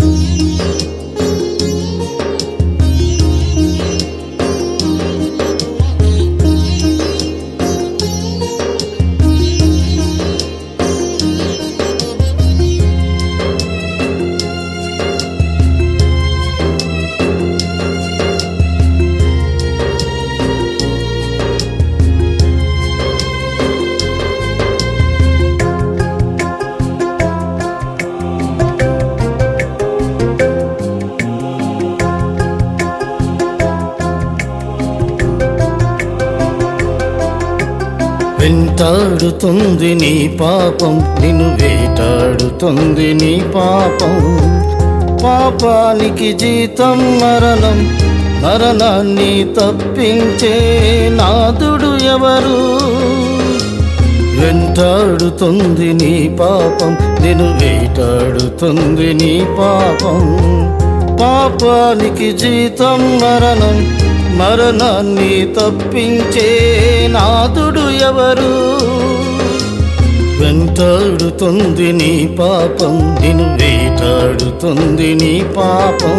వెంటాడుతుంది నీ పాపం నిన్ను వేటాడుతుంది నీ పాపం పాపానికి జీతం మరణం మరణాన్ని తప్పించే నాదుడు ఎవరు వెంటాడుతుంది నీ పాపం నిన్ను వేటాడుతుంది నీ పాపం పాపానికి జీతం మరణం మరణాన్ని తప్పించే నాదుడు ఎవరు వెంటాడుతుంది నీ పాపం నిన్ను వేటాడుతుంది నీ పాపం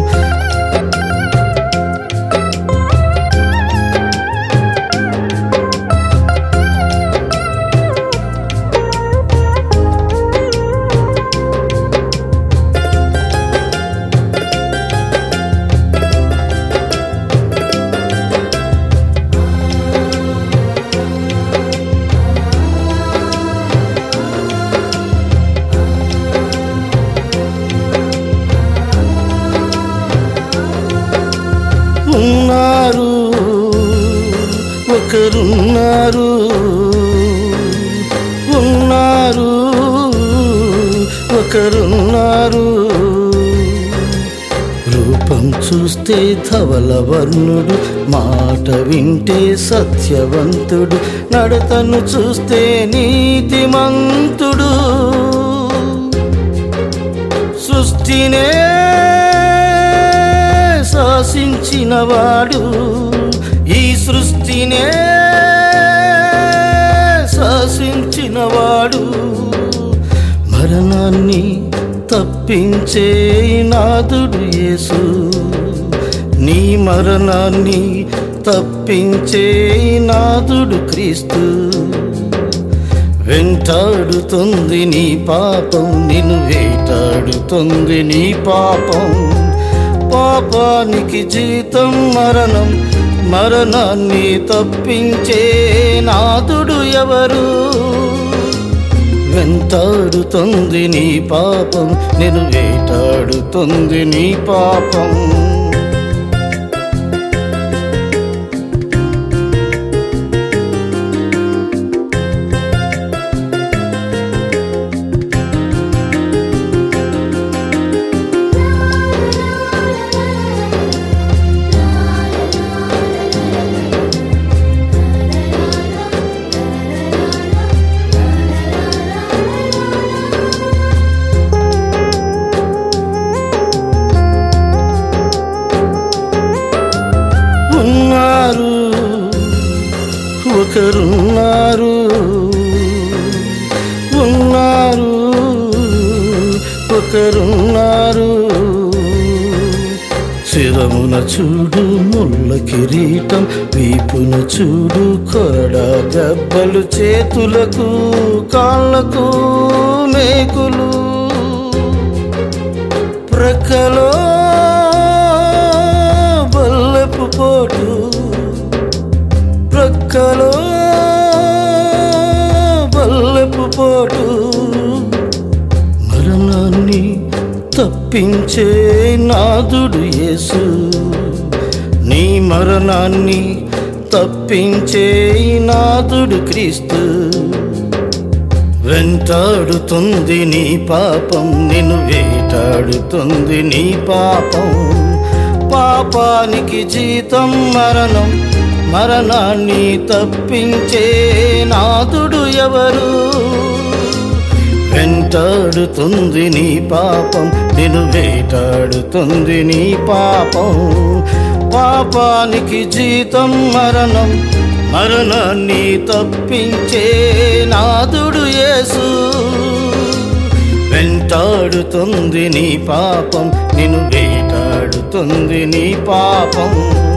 ఉన్నారు ఒకరున్నారు ఉన్నారు ఒకరున్నారు రూపం చూస్తే ధవల వర్ణుడు మాట వింటే సత్యవంతుడు నడతను చూస్తే నీతిమంతుడు సృష్టినే శాసించినవాడు ఈ సృష్టినే శాసించినవాడు మరణాన్ని తప్పించే నాదుడు యేసు నీ మరణాన్ని తప్పించే నాదుడు క్రీస్తు వెంటాడుతుంది నీ పాపం నిన్ను వేటాడుతుంది నీ పాపం పాపానికి జీతం మరణం మరణాన్ని తప్పించే నాదుడు ఎవరు వెంటాడుతుంది నీ పాపం నేను వేటాడుతుంది నీ పాపం ఉన్నారు ఒకరున్నారు ఉన్నారు ఒకరున్నారు శిరమున చూడు ముళ్ళ కిరీటం వీపున చూడు కొరడా దెబ్బలు చేతులకు కాళ్ళకు మేకులు ప్రక్కలో బల్లపు పోటు ప్రక్కలో బల్లపు పోటు మరణాన్ని తప్పించే నాదుడు యేసు నీ మరణాన్ని తప్పించే నాదుడు క్రీస్తు వెంటాడుతుంది నీ పాపం నిన్ను వేటాడుతుంది నీ పాపం పాపానికి జీతం మరణం మరణాన్ని తప్పించే నాదుడు ఎవరు వెంటాడుతుంది నీ పాపం నిన్ను వేటాడుతుంది నీ పాపం పాపానికి జీతం మరణం మరణాన్ని తప్పించే నాదుడు యేసు వెంట వేటాడుతుంది నీ పాపం నిన్ను వేటాడుతుంది నీ పాపం